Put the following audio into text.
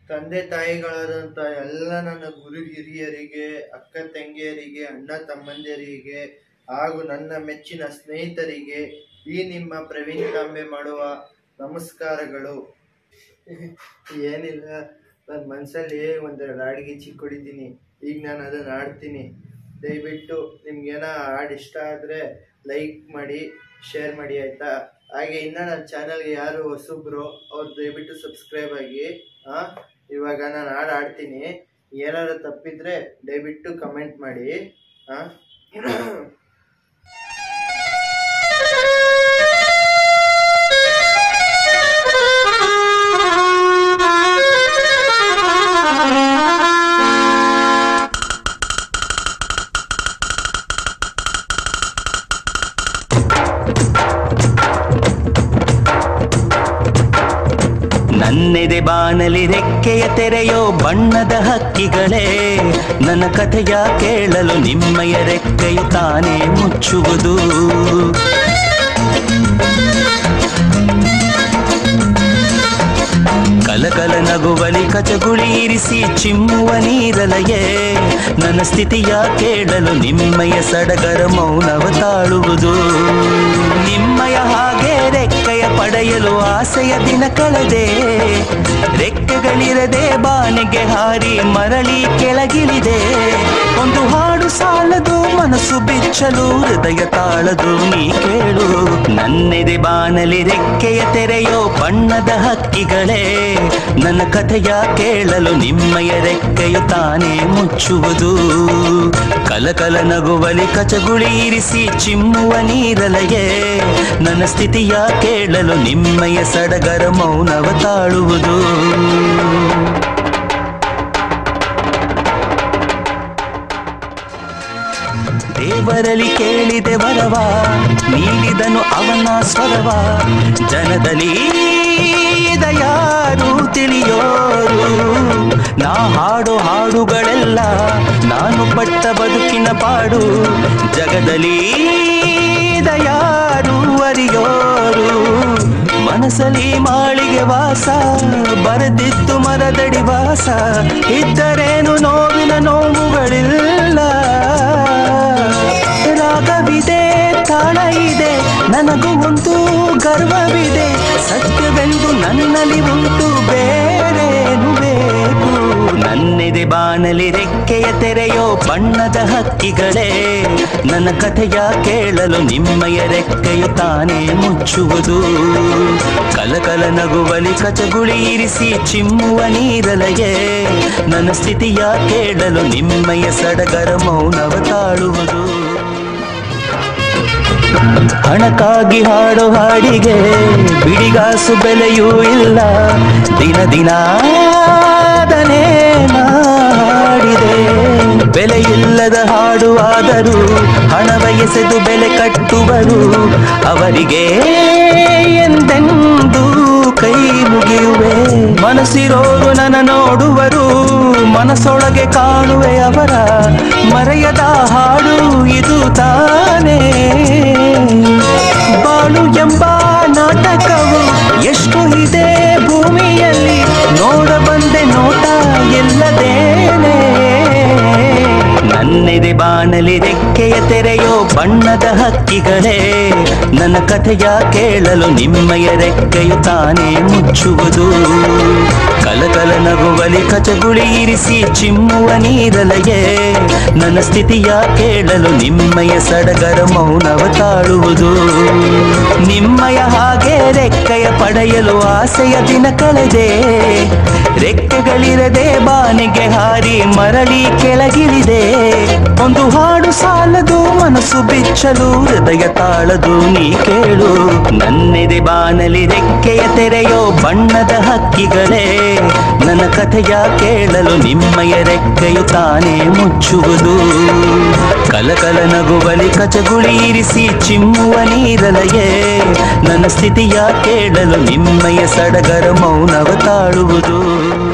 ತಂದೆ ತಾಯಿಗಳಾದಂಥ ಎಲ್ಲ ನನ್ನ ಗುರು ಹಿರಿಯರಿಗೆ ಅಕ್ಕ ತಂಗಿಯರಿಗೆ ಅಣ್ಣ ತಮ್ಮಂದಿರಿಗೆ ಹಾಗೂ ನನ್ನ ಮೆಚ್ಚಿನ ಸ್ನೇಹಿತರಿಗೆ ಈ ನಿಮ್ಮ ಪ್ರವೀಣ್ ತಾಂಬೆ ಮಾಡುವ ನಮಸ್ಕಾರಗಳು ಏನಿಲ್ಲ ನನ್ನ ಮನಸ್ಸಲ್ಲಿ ಒಂದೆರಡು ಹಾಡಿಗೆ ಚಿಕ್ಕ ಹೊಡಿತೀನಿ ಈಗ ನಾನು ಅದನ್ನು ಆಡ್ತೀನಿ ದಯವಿಟ್ಟು ನಿಮ್ಗೇನೋ ಹಾಡು ಇಷ್ಟ ಆದರೆ ಲೈಕ್ ಮಾಡಿ ಶೇರ್ ಮಾಡಿ ಆಯಿತಾ ಹಾಗೆ ಇನ್ನು ನನ್ನ ಚಾನಲ್ಗೆ ಯಾರು ಹೊಸಬ್ರು ಅವ್ರು ದಯವಿಟ್ಟು ಸಬ್ಸ್ಕ್ರೈಬ್ ಆಗಿ ಆ, ಇವಾಗ ನಾನು ಹಾಡು ಆಡ್ತೀನಿ ಏನಾದ್ರು ತಪ್ಪಿದ್ರೆ ದಯವಿಟ್ಟು ಕಮೆಂಟ್ ಮಾಡಿ ಆ? ನನ್ನೆದೆ ಬಾನಲಿ ರೆಕ್ಕೆಯ ತೆರೆಯೋ ಬಣ್ಣದ ಹಕ್ಕಿಗಳೇ ನನ್ನ ಕಥೆಯ ಕೇಳಲು ನಿಮ್ಮಯ ರೆಕ್ಕೆಯು ತಾನೇ ಮುಚ್ಚುವುದು ಕಲಕಲ ನಗುವಲಿ ಕಚಗುಳಿ ಇರಿಸಿ ಚಿಮ್ಮುವ ನೀರಲಯೇ ನನ್ನ ಸ್ಥಿತಿಯ ಕೇಳಲು ನಿಮ್ಮಯ ಸಡಗರ ಮೌನವ ತಾಳುವುದು ನಿಮ್ಮಯ ಹಾಗೆ ರೆಕ್ಕೆಯ ಪಡೆಯಲು ಆಸೆಯ ದಿನ ಕಳೆದೆ ರೆಕ್ಕೆಗಳಿರದೆ ಬಾನಿಗೆ ಹಾರಿ ಮರಳಿ ಕೆಳಗಿಳಿದೆ ಒಂದು ಹಾಡು ಸಾಲದು ಮನಸ್ಸು ಬಿಚ್ಚಲು ಹೃದಯ ತಾಳದು ನೀ ಕೇಳು ನನ್ನೆದೆ ಬಾನಲಿ ರೆಕ್ಕೆಯ ತೆರೆಯೋ ಬಣ್ಣದ ಹಕ್ಕಿಗಳೇ ನನ್ನ ಕಥೆಯ ಕೇಳಲು ನಿಮ್ಮಯ ರೆಕ್ಕೆಯು ತಾನೇ ಮುಚ್ಚುವುದು ಕಲಕಲ ನಗುವಲಿ ಕಚಗುಳಿ ಇರಿಸಿ ಚಿಮ್ಮುವ ನೀರಲಯೇ ನನ್ನ ಸ್ಥಿತಿಯ ಕೇಳಲು ನಿಮ್ಮಯ ಸಡಗರ ಮೌನವ ತಾಳುವುದು ದೇವರಲ್ಲಿ ಕೇಳಿದೆ ವರವ ನೀಡಿದನು ಅವನ ಸ್ವರವ ಜನದಲ್ಲಿ ಯಾರು ತಿಳಿಯೋರು ನಾ ಹಾಡೋ ಹಾಡುಗಳೆಲ್ಲ ನಾನು ಪಟ್ಟ ಬದುಕಿನ ಪಾಡು ಜಗದಲ್ಲಿ ಯಾರು ಅರಿಯೋರು ಮನಸ್ಸಲ್ಲಿ ಮಾಳಿಗೆ ವಾಸ ಬರೆದಿದ್ದು ಮರದಡಿ ವಾಸ ಇದ್ದರೇನು ನೋವಿನ ನೋವುಗಳಿಲ್ಲ ರಾಗವಿದೆ ತಾಳ ಇದೆ ನನಗೂ ಒಂದು ಗರ್ವವಿದೆ ಸತ್ಯವೆಂದು ನನ್ನಲ್ಲಿ ಉಂಟು ಬೇರೇನು ಬೇಕು ನನ್ನೆದೆ ಬಾನಲಿ ರೆಕ್ಕೆಯ ತೆರೆಯೋ ಬಣ್ಣದ ಹಕ್ಕಿಗಳೇ ನನ್ನ ಕಥೆಯ ಕೇಳಲು ನಿಮ್ಮಯ ರೆಕ್ಕೆಯು ತಾನೇ ಮುಚ್ಚುವುದು ಕಲಕಲ ನಗುವಲಿ ಕಚಗುಳಿ ಇರಿಸಿ ಚಿಮ್ಮುವ ನೀರಲಯೇ ನನ್ನ ಸ್ಥಿತಿಯ ಕೇಳಲು ನಿಮ್ಮಯ ಸಡಗರ ಮೌನವ ತಾಳುವುದು ಹಣಕ್ಕಾಗಿ ಹಾಡೋ ಹಾಡಿಗೆ ಬಿಡಿಗಾಸು ಬೆಲೆಯೂ ಇಲ್ಲ ದಿನ ದಿನ ಅದನ್ನೇ ಮಾಡಿದೆ ಬೆಲೆ ಇಲ್ಲದ ಹಾಡು ಆದರೂ ಹಣವ ಎಸೆದು ಬೆಲೆ ಕಟ್ಟುವರು ಅವರಿಗೆ ಎಂದೆಂದೂ ಕೈ ಮುಗಿಯುವೆ ಮನಸ್ಸಿರೋರು ನನ್ನ ನೋಡುವರು ಮನಸ್ಸೊಳಗೆ ಕಾಣುವೆ ಅವರ ಮರೆಯದ ಹಾಡು ಇದು ತಾನೇ ಬಾಳು ಎಂಬ ನಾಟಕವು ಎಷ್ಟು ಇದೆ ಭೂಮಿಯಲ್ಲಿ ನೋಡ ಬಂದೆ ನೋಟ ಎಲ್ಲದೇನೆ ನನ್ನೆದೆ ಬಾನಲಿ ರೆಕ್ಕೆಯ ತೆರೆಯೋ ಬಣ್ಣದ ಹಕ್ಕಿಗಳೇ ನನ್ನ ಕಥೆಯ ಕೇಳಲು ನಿಮ್ಮಯ ರೆಕ್ಕೆಯು ತಾನೇ ಮುಚ್ಚುವುದು ಕಲಕಲ ನಗುವಲಿ ಕಚಗುಳಿ ಇರಿಸಿ ಚಿಮ್ಮುವ ನೀರಲಯೇ ನನ್ನ ಸ್ಥಿತಿಯ ಕೇಳಲು ನಿಮ್ಮಯ ಸಡಗರ ಮೌನವ ತಾಳುವುದು ನಿಮ್ಮಯ ಹಾಗೆ ರೆಕ್ಕೆಯ ಪಡೆಯಲು ಆಸೆಯ ದಿನ ಕಳೆದೆ ರೆಕ್ಕೆಗಳಿರದೆ ಬಾನಿಗೆ ಹಾರಿ ಮರಳಿ ಕೆಳಗಿಳಿದೆ ಒಂದು ಹಾಡು ಸಾಲದು ಮನಸ್ಸು ಬಿಚ್ಚಲು ಹೃದಯ ತಾಳದು ನೀ ಕೇಳು ನನ್ನೆದೆ ಬಾನಲಿ ರೆಕ್ಕೆಯ ತೆರೆಯೋ ಬಣ್ಣದ ಹಕ್ಕಿಗಳೇ ನನ್ನ ಕಥೆಯ ಕೇಳಲು ನಿಮ್ಮಯ ರೆಕ್ಕೆಯು ತಾನೇ ಮುಚ್ಚುವುದು ಕಲಕಲ ನಗುವಲಿ ಕಚಗುಳಿ ಇರಿಸಿ ಚಿಮ್ಮುವ ನೀರಲಯೇ ನನ್ನ ಸ್ಥಿತಿಯ ಕೇಳಲು ನಿಮ್ಮಯ ಸಡಗರ ಮೌನವ ತಾಳುವುದು